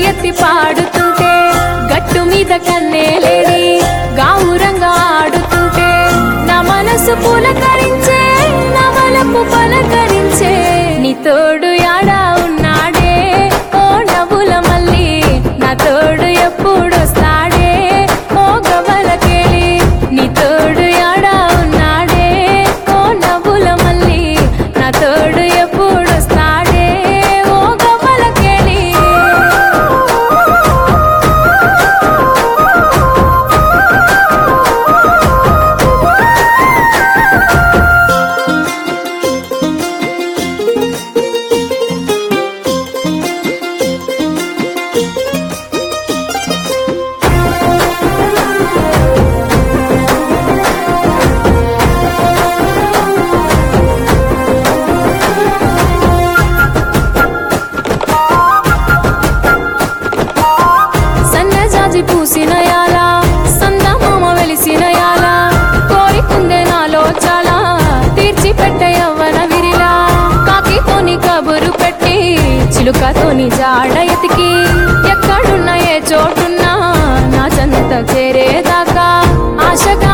ఎత్తి పాడుతుంటే గట్టు మీద కన్నేలేడి గావురంగా ఆడుతుంటే నా మనసు పులకరించే నా వలపు పలకరించే నీ తోడు యాడా ఉన్నాడే ఓ నవ్వుల మల్లి నా తోడు ఎప్పుడొస్తాడే ఓ గవలకేలి నీ తోడు యాడా ఉన్నాడే ఓ నవ్వుల మల్లి నా తోడు ఎప్పుడొస్తాడే ఓ గవలకేలి సన్నజాజి పూసిన యాల సందమామ వెలిసిన యాల కోరికుందే నాలో చాలా తీర్చి పెట్టే యవ్వన విరిలా కాకితోని కబురు పెట్టి చిలుకతోని జాడ ఎతికి ఎక్కడున్న ఏ చోటున్నా నా చెంత చేరేదాకా ఆశగా